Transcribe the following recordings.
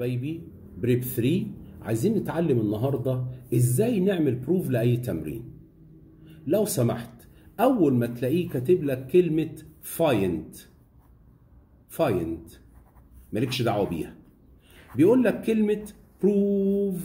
حبايبي بريب 3 عايزين نتعلم النهارده ازاي نعمل بروف لاي تمرين لو سمحت اول ما تلاقيه كاتب لك كلمه فايند فايند مالكش دعوه بيها بيقول لك كلمه بروف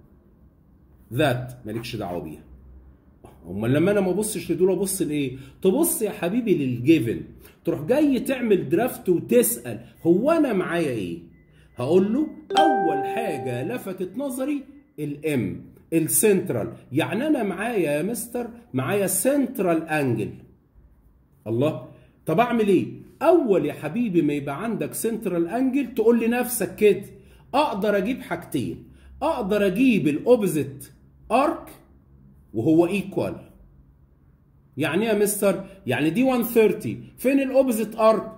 ذات مالكش دعوه بيها امال لما انا ما ابصش لدول ابص لايه تبص يا حبيبي للجيفن تروح جاي تعمل درافت وتسال هو انا معايا ايه هقول له اول حاجه لفتت نظري الام السنترال يعني انا معايا يا مستر معايا سنترال انجل الله طب اعمل ايه اول يا حبيبي ما يبقى عندك سنترال انجل تقول لنفسك كده اقدر اجيب حاجتين اقدر اجيب الاوبزيت ارك وهو ايكوال يعني ايه يا مستر يعني دي 130 فين الاوبزيت ارك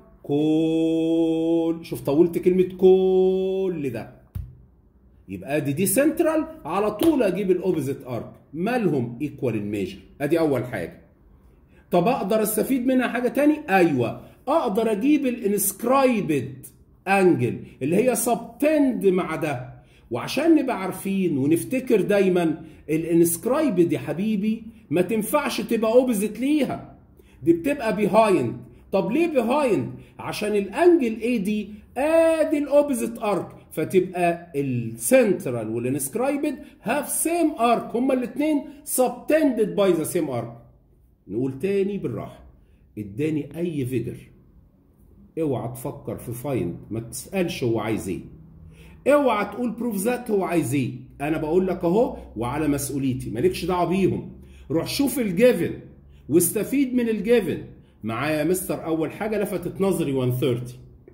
كل شوف طولت كلمه كل ده يبقى ادي دي سنترال على طول اجيب الاوبزيت ارك مالهم ايكوال الميجر ادي اول حاجه طب اقدر استفيد منها حاجه تاني ايوه اقدر اجيب الانسكرايبد انجل اللي هي سبتند مع ده وعشان نبقى عارفين ونفتكر دايما الانسكرايبد يا حبيبي ما تنفعش تبقى اوبزيت ليها دي بتبقى بيهايند طب ليه بيهايند عشان الانجل اي دي ادي الاوبزيت ارك فتبقى السنترال والانسكرايبد هاف سيم ارك هما الاثنين سبتندد باي ذا سيم ارك نقول تاني بالراحه اداني اي فيجر اوعى تفكر في فايند ما تسالش هو عايز ايه اوعى تقول بروف ذات هو عايز ايه انا بقول لك اهو وعلى مسؤوليتي مالكش دعوه بيهم روح شوف الجيفن واستفيد من الجيفن معايا يا مستر اول حاجه لفتت نظري 130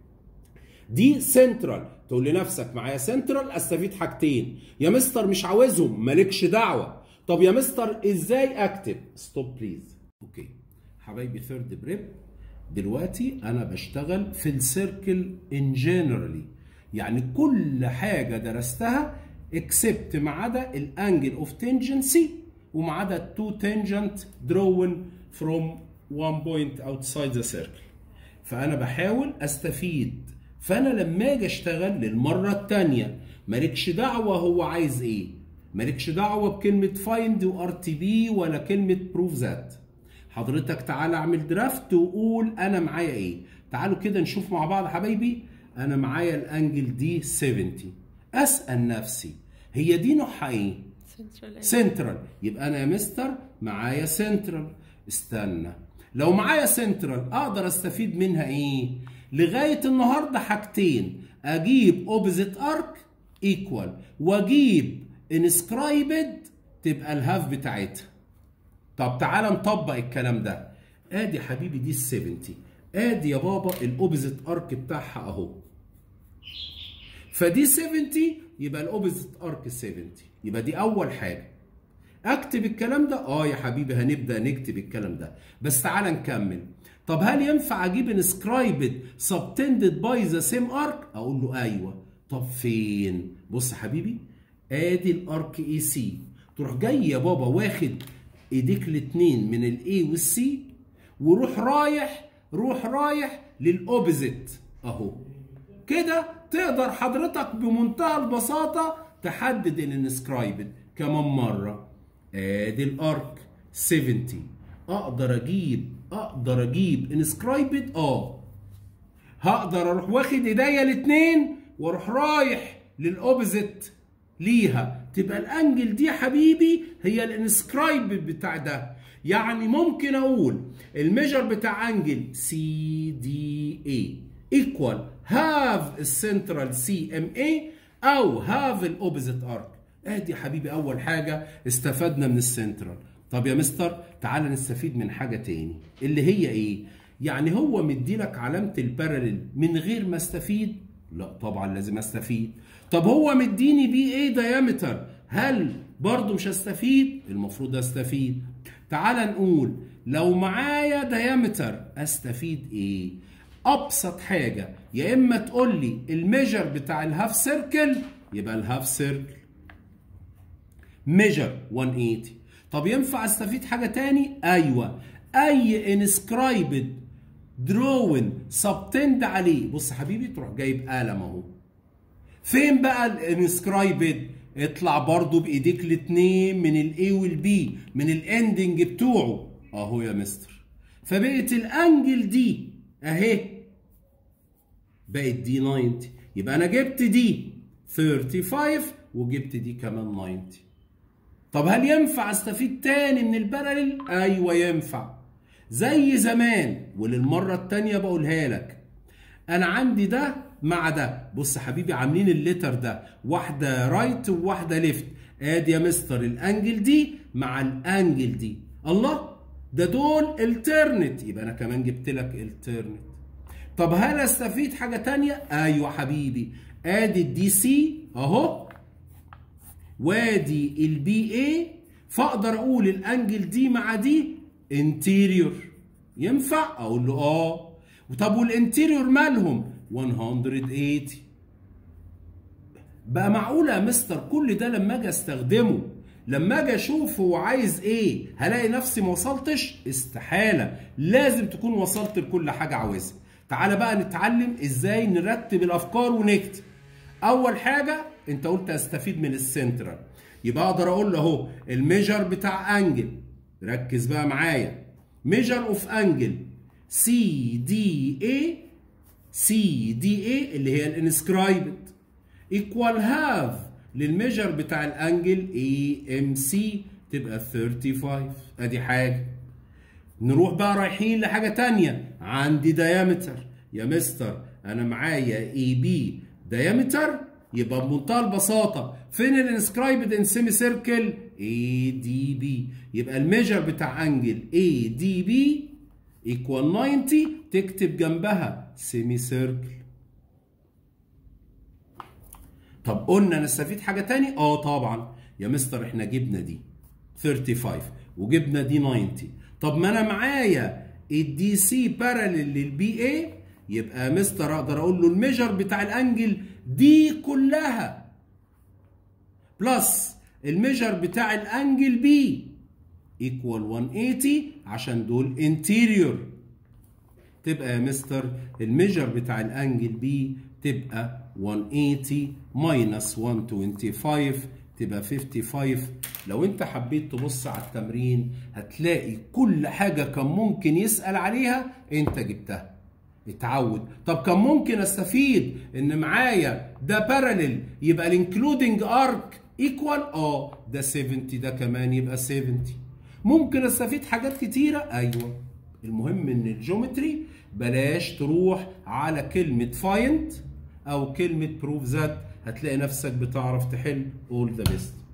دي سنترال تقول لنفسك معايا سنترال استفيد حاجتين يا مستر مش عاوزهم مالكش دعوه طب يا مستر ازاي اكتب ستوب بليز اوكي حبايبي ثيرد بريب دلوقتي انا بشتغل في السيركل ان جنرالي يعني كل حاجه درستها اكسبت ما عدا الانجل اوف تنجنسي وما عدا التو تنجنت درون فروم one point outside the circle فانا بحاول استفيد فانا لما اجي اشتغل للمره الثانيه مالكش دعوه هو عايز ايه مالكش دعوه بكلمه فايند وار تي بي ولا كلمه بروف ذات حضرتك تعالى اعمل درافت وقول انا معايا ايه تعالوا كده نشوف مع بعض حبايبي انا معايا الانجل دي 70 اسال نفسي هي دي نوعها ايه سنترال يبقى انا يا مستر معايا سنترال استنى لو معايا سنترال اقدر استفيد منها ايه لغايه النهارده حاجتين اجيب اوبزيت ارك ايكوال واجيب انسكرايبد تبقى الهاف بتاعتها طب تعالى نطبق الكلام ده ادي حبيبي دي ال 70 ادي يا بابا الاوبزيت ارك بتاعها اهو فدي 70 يبقى الاوبزيت ارك 70 يبقى دي اول حاجه اكتب الكلام ده اه يا حبيبي هنبدا نكتب الكلام ده بس تعالى نكمل طب هل ينفع اجيب انسكرايبد سبتندد باي ذا سيم ارك اقول له ايوه طب فين بص يا حبيبي ادي الارك اي سي تروح جاي يا بابا واخد ايديك الاتنين من الاي والسي وروح رايح روح رايح للاوبزيت اهو كده تقدر حضرتك بمنتهى البساطه تحدد الانسكرايبد كمان مره ادي الارك 70 اقدر اجيب اقدر اجيب انسكرايبد اه هقدر اروح واخد ايديا الاثنين واروح رايح للاوبزيت ليها تبقى الانجل دي حبيبي هي الانسكرايبد بتاع ده يعني ممكن اقول الميجر بتاع انجل سي دي اي ايكوال هاف السنترال سي ام اي او هاف الاوبزيت ارك ادي حبيبي اول حاجه استفدنا من السنترال طب يا مستر تعال نستفيد من حاجه تاني اللي هي ايه يعني هو مديلك علامه الباراليل من غير ما استفيد لا طبعا لازم استفيد طب هو مديني بي ايه دايمتر هل برضه مش هستفيد المفروض استفيد تعال نقول لو معايا دايمتر استفيد ايه ابسط حاجه يا اما تقول لي الميجر بتاع الهاف سيركل يبقى الهاف سيركل ميجر 180 طب ينفع استفيد حاجه تاني ايوه اي انسكرايبد درون سبتند عليه بص حبيبي تروح جايب قلم اهو فين بقى الانسكرايبد اطلع برضو بايديك الاتنين من الاي والبي من الاندنج بتوعه اهو يا مستر فبقت الانجل دي اهي بقت دي 90 يبقى انا جبت دي 35 وجبت دي كمان 90 طب هل ينفع استفيد تاني من الباراليل ايوه ينفع زي زمان وللمره التانيه بقولها لك انا عندي ده مع ده بص يا حبيبي عاملين الليتر ده واحده رايت وواحده ليفت ادي يا مستر الانجل دي مع الانجل دي الله ده دول الترنت يبقى انا كمان جبت لك الترنت طب هل استفيد حاجه تانية ايوه حبيبي ادي الدي سي اهو وادي البي اي فاقدر اقول الانجل دي مع دي انتيريور ينفع اقول له اه طب والانتيريور مالهم 180 بقى معقوله يا مستر كل ده لما اجي استخدمه لما اجي اشوف هو عايز ايه هلاقي نفسي ما وصلتش استحاله لازم تكون وصلت لكل حاجه عاوزها تعالى بقى نتعلم ازاي نرتب الافكار ونكتب اول حاجه انت قلت استفيد من السنترال يبقى اقدر اقول له اهو الميجر بتاع انجل ركز بقى معايا ميجر اوف انجل سي دي اي سي دي اي اللي هي الانسكرايبد ايكوال هاف للميجر بتاع الانجل اي ام سي تبقى 35 ادي حاجه نروح بقى رايحين لحاجه تانية عندي دايمتر يا مستر انا معايا اي بي دايمتر يبقى بمنتهى البساطه فين الانسكرايبد ان سيمي سيركل اي دي بي يبقى الميجر بتاع انجل اي دي بي ايكوال 90 تكتب جنبها سيمي سيركل طب قلنا نستفيد حاجه تاني اه طبعا يا مستر احنا جبنا دي 35 وجبنا دي 90 طب ما انا معايا الدي سي باراليل للبي اي يبقى يا مستر اقدر اقول له الميجر بتاع الانجل دي كلها بلس الميجر بتاع الانجل بي ايكوال 180 عشان دول انتيريور تبقى يا مستر الميجر بتاع الانجل بي تبقى 180 ماينس 125 تبقى 55 لو انت حبيت تبص على التمرين هتلاقي كل حاجة كان ممكن يسأل عليها انت جبتها اتعود طب كان ممكن استفيد ان معايا ده باراليل يبقى الانكلودنج ارك ايكوال اه ده 70 ده كمان يبقى 70 ممكن استفيد حاجات كتيرة ايوه المهم ان الجيومتري بلاش تروح على كلمة find او كلمة prove that هتلاقي نفسك بتعرف تحل all the best